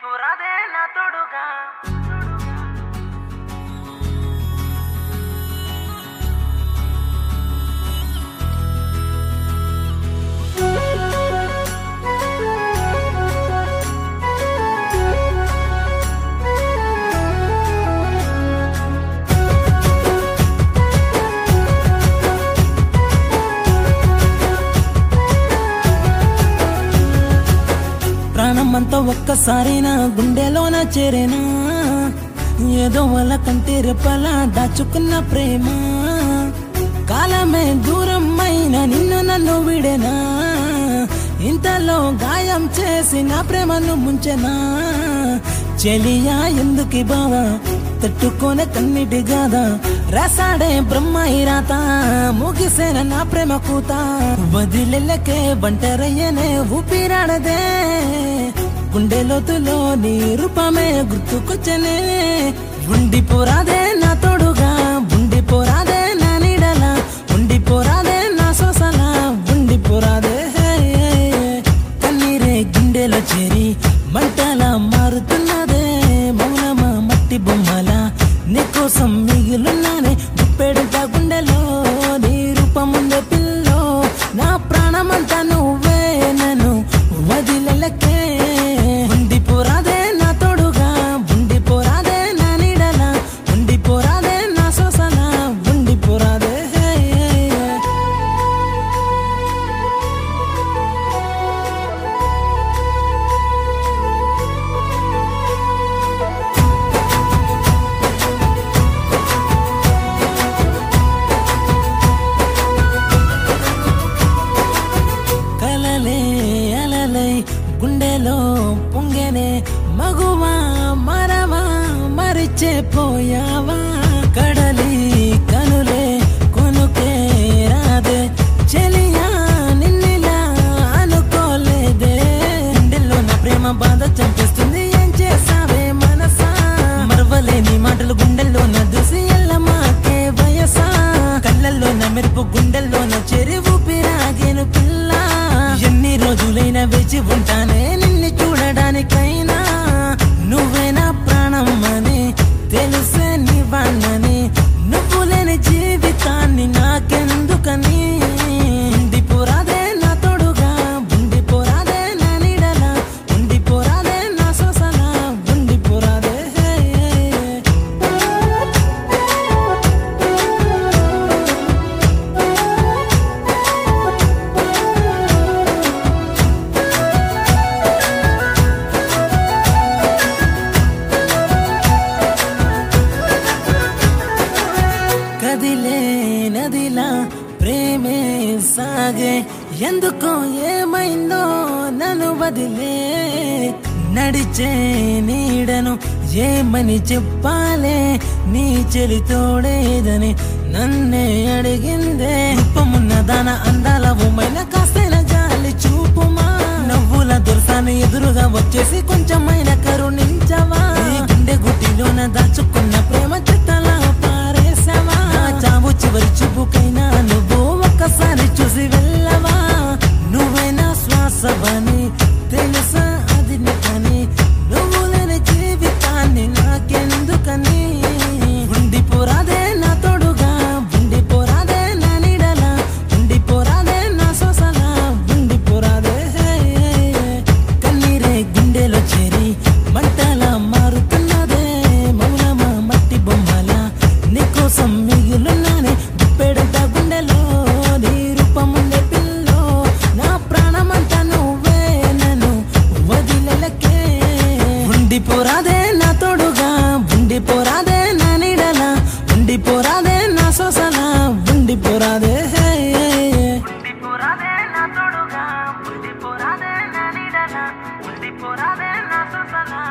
ఉండిపోరాదే నా తోడుగా ప్రాణమంతా ఒక్కసారి నా గుండెలోన చేరేనా ఏదో వాళ్ళ కంటి రెప్పలా దాచుకున్న ప్రేమ కాలమే దూరం అయిన నిన్ను నన్ను విడేనా ఇంతలో గాయం చేసి నా ప్రేమను ముంచెనా చెలియా ఎందుకి బావా తట్టుకోనే కన్నిటి గాదా రాసాడే బ్రహ్మ రాత ముగిసేన నా ప్రేమ కూత వదిలెల్లకే బంటరయ్యనే ఊపిరాడదే గుండె లోతులో నీ రూపమే గుర్తుకొచ్చనే ఉండిపోరాదే నా తోడుగా ఉండిపోరాదే నా నీడల ఉండిపోరాదే నా సోసల ఉండిపోరాదే కన్నీరే గుండెలో చేరి మంటలా మారుతున్నదే మౌనమా మట్టి బొమ్మల నీకోసం మిగిలిన్నానే గుప్పెడుట గుండెలో నీ రూపముందే పిల్లో నా ప్రాణమంతా నువ్వే నన్ను వదిలెలకే ఉండిపోరాదే నా తోడుగా ఉండిపోరాదే నా నీడల ఉండిపోరాదే నా సోసల ఉండిపోరాదే కలలే అలలై గుండెలో పొంగెనే మగువా మరవా మరిచే పోయావా కడలి కనులే కొనుకే రాదే చెలియా నిన్నిలా అనుకోలేదే గుండెల్లో నా ప్రేమ బాధ చంపేస్తుంది ఏం చేసావే మనసా మరవలేని మాటలు గుండెల్లో నా దూసి ఎల్లమాకే వయసా కళ్ళల్లో నా మెరుపు గుండెల్లో నా చెరి ఊపిరాగేను పిల్ల ఎన్ని రోజులైనా వేచి ఉంటానే నిన్ను చూడడానికైనా నువ్వే నా ప్రాణం అని తెలుసే నీ వాణ్ణని నువ్వు లేని జీవితాన్ని నాకెందుకని ఉండిపోరాదే నా తోడుగా ఉండిపోరాదే నా నీడల ఉండిపోరాదే నా సొసల ఉండిపోరాదే కదిలే నదిలా ప్రేమే సాగే ఎందుకో ఏమైందో నన్ను వదిలే నడిచే నీడను ఏమని చెప్పాలే నీ చెలి తోడేదని నన్నే అడిగిందే రూపమున్న దాన అందాల ఉమ్మైన కాస్తైన జాలి చూపుమా నవ్వుల దొరసాన్ని ఎదురుగా వచ్చేసి కొంచెమైన కరుణించవా ఈ గుండె గుట్టిలోన దాచుకున్న ప్రేమ చెత్తలా పారేసావా నా చావు చివరి చూపుకైనా నువ్వు ఒక్కసారి చూసి వెళ్ళవా నువ్వైనా శ్వాసవని తెలుసా అది నీకని నువ్వు లేని జీవితాన్ని నాకెందుకని ఉండిపోరాదే నా తోడుగా ఉండిపోరాదే నా నీడల ఉండిపోరాదే నా సొసల ఉండిపోరాదే కన్నీరే గుండెలో చేరి మంటలా మారుతున్నదే మౌనమా మట్టి బొమ్మల నీకోసం మిగిలిన్నానే గుప్పెడంత గుండెలో నీ రూపముండే పిల్లో నా ప్రాణమంతా నువ్వే నన్ను వదిలెలకే ఉండిపోరాదే నా తోడుగా ఉండిపోరాదే నా నీడల ఉండిపోరాదే నా సొసల ఉండిపోరాదే ఉండిపోరాదే నా తోడుగా ఉండిపోరాదే నా నీడల ఉండిపోరాదే నా సొసల